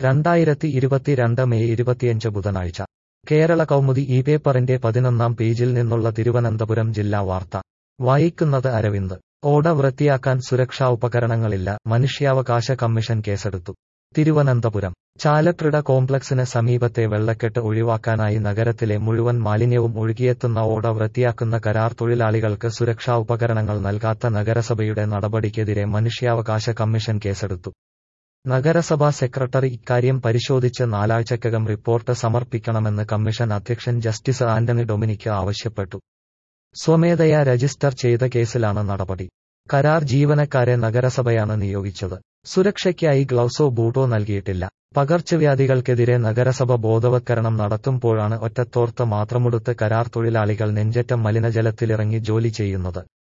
രണ്ടായിരത്തി ഇരുപത്തിരണ്ട് മെയ് ഇരുപത്തിയഞ്ച് ബുധനാഴ്ച കേരള കൗമുദി ഈ പേപ്പറിന്റെ പതിനൊന്നാം പേജിൽ നിന്നുള്ള തിരുവനന്തപുരം ജില്ലാ വാർത്ത വായിക്കുന്നത് അരവിന്ദ് ഓട വൃത്തിയാക്കാൻ സുരക്ഷാ ഉപകരണങ്ങളില്ല മനുഷ്യാവകാശ കമ്മീഷൻ കേസെടുത്തു തിരുവനന്തപുരം ചാലപ്രിട കോംപ്ലക്സിന് സമീപത്തെ വെള്ളക്കെട്ട് ഒഴിവാക്കാനായി നഗരത്തിലെ മുഴുവൻ മാലിന്യവും ഒഴുകിയെത്തുന്ന ഓട വൃത്തിയാക്കുന്ന കരാർ തൊഴിലാളികൾക്ക് സുരക്ഷാ ഉപകരണങ്ങൾ നൽകാത്ത നഗരസഭയുടെ നടപടിക്കെതിരെ മനുഷ്യാവകാശ കമ്മീഷൻ കേസെടുത്തു നഗരസഭാ സെക്രട്ടറി ഇക്കാര്യം പരിശോധിച്ച് നാലാഴ്ചക്കകം റിപ്പോർട്ട് സമർപ്പിക്കണമെന്ന് കമ്മീഷൻ അധ്യക്ഷൻ ജസ്റ്റിസ് ആന്റണി ഡൊമിനിക്ക് ആവശ്യപ്പെട്ടു സ്വമേധയാ രജിസ്റ്റർ ചെയ്ത കേസിലാണ് നടപടി കരാർ ജീവനക്കാരെ നഗരസഭയാണ് നിയോഗിച്ചത് സുരക്ഷയ്ക്കായി ഗ്ലൗസോ ബൂട്ടോ നൽകിയിട്ടില്ല പകർച്ചവ്യാധികൾക്കെതിരെ നഗരസഭ ബോധവത്കരണം നടത്തുമ്പോഴാണ് ഒറ്റത്തോർത്ത് മാത്രമുടുത്ത് കരാർ തൊഴിലാളികൾ നെഞ്ചറ്റം മലിനജലത്തിലിറങ്ങി ജോലി ചെയ്യുന്നത്